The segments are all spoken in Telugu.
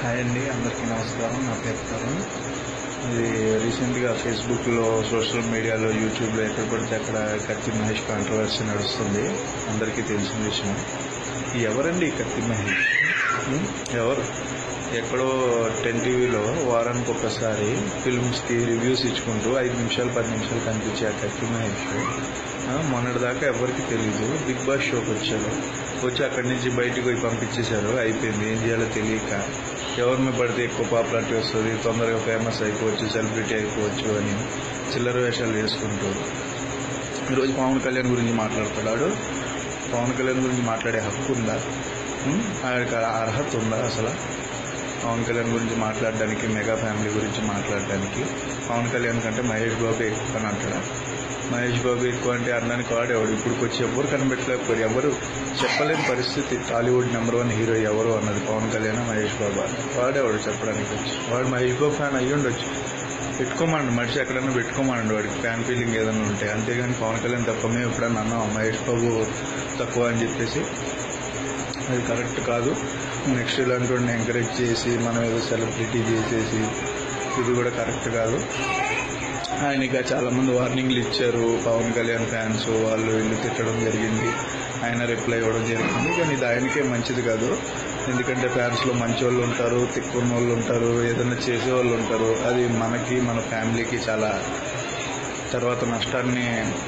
హాయ్ అండి అందరికీ నమస్కారం నా పేరు తరుణ్ ఇది రీసెంట్గా ఫేస్బుక్లో సోషల్ మీడియాలో యూట్యూబ్లో ఎక్కడ పడితే అక్కడ కత్తి మహేష్ కాంట్రవర్సీ నడుస్తుంది అందరికీ తెలిసిన విషయం ఈ ఎవరండి ఈ కత్తి మహేష్ ఉం? ఎవరు ఎక్కడో టెన్ టీవీలో వారానికి ఒకసారి ఫిల్మ్స్కి రివ్యూస్ ఇచ్చుకుంటూ ఐదు నిమిషాలు పది నిమిషాలు కనిపించే ఆ కత్తి మహేష్ ఆ, మొన్నటిదాకా ఎవరికి తెలియదు బిగ్ బాస్ షోకి వచ్చారు వచ్చి అక్కడి నుంచి బయటికి పోయి పంపించేశారు అయిపోయింది ఏం చేయాలో తెలియక ఎవరి మీద పడితే ఎక్కువ పాపులారిటీ వస్తుంది తొందరగా ఫేమస్ అయిపోవచ్చు సెలబ్రిటీ అయిపోవచ్చు అని చిల్లర వేషాలు వేసుకుంటూ ఈరోజు పవన్ కళ్యాణ్ గురించి మాట్లాడుతున్నాడు పవన్ కళ్యాణ్ గురించి మాట్లాడే హక్కు ఉందా ఉం? ఆయనకు ఆ అర్హత ఉందా అసలు పవన్ కళ్యాణ్ గురించి మాట్లాడడానికి మెగా ఫ్యామిలీ గురించి మాట్లాడడానికి పవన్ కళ్యాణ్ కంటే మహేష్ బాబు ఎక్కువ అని అంటాడా మహేష్ బాబు ఎక్కువ అంటే అనడానికి వాడేవాడు ఇప్పుడు వచ్చి ఎవరు కనిపెట్టలేకపోయారు ఎవరు చెప్పలేని పరిస్థితి టాలీవుడ్ నెంబర్ వన్ హీరో ఎవరు అన్నది పవన్ కళ్యాణ్ మహేష్ బాబు అని వాడేవాడు చెప్పడానికి వచ్చి వాడు మహేష్ బాబు ఫ్యాన్ అయ్యి ఉండొచ్చు పెట్టుకోమనండి మనిషి ఎక్కడైనా పెట్టుకోమనండి వాడికి ఫ్యాన్ ఫీలింగ్ ఏదైనా ఉంటే అంతేగాని పవన్ కళ్యాణ్ తప్ప మేము ఎప్పుడన్నా అన్నాం మహేష్ బాబు తక్కువ అని చెప్పేసి అది కరెక్ట్ కాదు నెక్స్ట్ ఇలాంటి వాడిని ఎంకరేజ్ చేసి మనం ఏదో సెలబ్రిటీ చేసేసి ఇది కూడా కరెక్ట్ కాదు ఆయనకి చాలామంది వార్నింగ్లు ఇచ్చారు పవన్ కళ్యాణ్ ఫ్యాన్స్ వాళ్ళు వీళ్ళు తిట్టడం జరిగింది ఆయన రిప్లై ఇవ్వడం జరిగింది కానీ ఇది ఆయనకే మంచిది కాదు ఎందుకంటే ఫ్యాన్స్లో మంచి వాళ్ళు ఉంటారు తిక్కున్న వాళ్ళు ఉంటారు ఏదైనా చేసే వాళ్ళు ఉంటారు అది మనకి మన ఫ్యామిలీకి చాలా తర్వాత నష్టాన్ని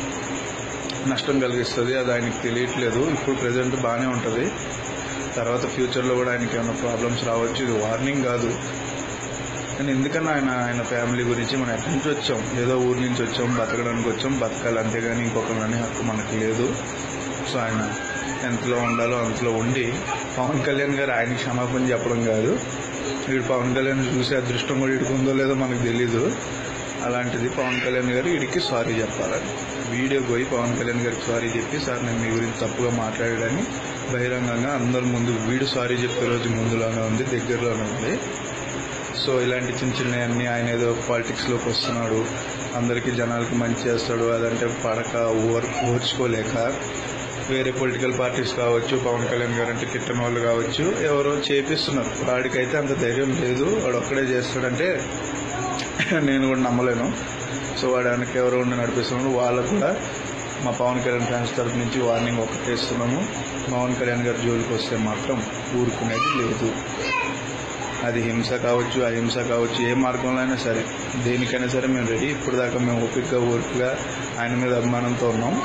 నష్టం కలిగిస్తుంది అది ఆయనకి తెలియట్లేదు ఇప్పుడు ప్రజెంట్ బాగానే ఉంటుంది తర్వాత ఫ్యూచర్లో కూడా ఆయనకి ఏమైనా ప్రాబ్లమ్స్ రావచ్చు ఇది వార్నింగ్ కాదు కానీ ఎందుకన్నా ఆయన ఆయన ఫ్యామిలీ గురించి మనం ఎక్కడి నుంచి వచ్చాం ఏదో ఊరి నుంచి వచ్చాం బతకడానికి వచ్చాం బతకాలి అంతేగాని ఇంకొకరిని హక్కు మనకు లేదు సో ఆయన ఎంతలో ఉండాలో అంతలో ఉండి పవన్ కళ్యాణ్ గారు ఆయనకి క్షమాపణ చెప్పడం కాదు వీడు పవన్ కళ్యాణ్ చూసే అదృష్టం కూడా వీడికి ఉందో లేదో మనకు తెలీదు అలాంటిది పవన్ కళ్యాణ్ గారు వీడికి సారీ చెప్పాలని వీడియో పోయి పవన్ కళ్యాణ్ గారికి సారీ చెప్పి సార్ నేను మీ గురించి తప్పుగా మాట్లాడాడని బహిరంగంగా అందరి ముందు వీడు సారీ చెప్పే రోజు ముందులోనే ఉంది దగ్గరలోనే ఉంది సో ఇలాంటి చిన్న చిన్నవన్నీ ఆయన ఏదో పాలిటిక్స్లోకి వస్తున్నాడు అందరికీ జనాలకి మంచి చేస్తాడు అదంటే పడక ఓర్ ఓర్చుకోలేక వేరే పొలిటికల్ పార్టీస్ కావచ్చు పవన్ కళ్యాణ్ గారు అంటే కిట్టన వాళ్ళు కావచ్చు ఎవరో చేపిస్తున్నారు వాడికైతే అంత ధైర్యం లేదు వాడు ఒక్కడే చేస్తాడంటే నేను కూడా నమ్మలేను సో వాడు వెనక ఎవరో ఉండి నడిపిస్తున్నాడు వాళ్ళకు కూడా మా పవన్ కళ్యాణ్ ఫ్యాన్స్ తరపు నుంచి వార్నింగ్ ఒకటి ఇస్తున్నాము పవన్ కళ్యాణ్ గారి జోలికి వస్తే మాత్రం ఊరుకునేది లేదు అది హింస కావచ్చు అహింస కావచ్చు ఏ మార్గంలో అయినా సరే దేనికైనా సరే మేము రెడీ ఇప్పుడు దాకా మేము ఓపికగా ఓపికగా ఆయన మీద అభిమానంతో ఉన్నాం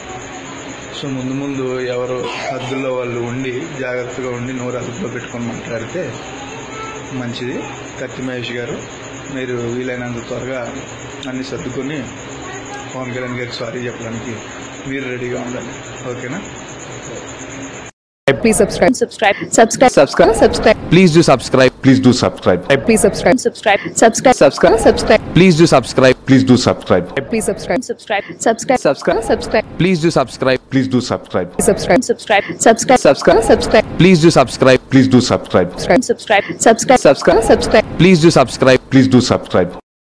సో ముందు ముందు ఎవరు హద్దుల్లో వాళ్ళు ఉండి జాగ్రత్తగా ఉండి నోరు అదుపులో పెట్టుకొని మాట్లాడితే మంచిది కత్తి మహేష్ గారు మీరు వీలైనంత త్వరగా అన్ని సర్దుకొని పవన్ కళ్యాణ్ గారికి సారీ చెప్పడానికి మీరు రెడీగా ఉండాలి ఓకేనా Please subscribe. Subscribe. Subscribe. Subscribe. Subscribe. Please do subscribe. Please do subscribe. Please subscribe. Subscribe. Subscribe. Subscribe. Subscribe. Please do subscribe. Please do subscribe. Please subscribe. Subscribe. Subscribe. Subscribe. Subscribe. Please do subscribe. Please do subscribe. Subscribe. Subscribe. Subscribe. Subscribe. Subscribe. Please do subscribe. Please do subscribe. Subscribe. Subscribe. Subscribe. Subscribe. Subscribe. Please do subscribe. Please do subscribe.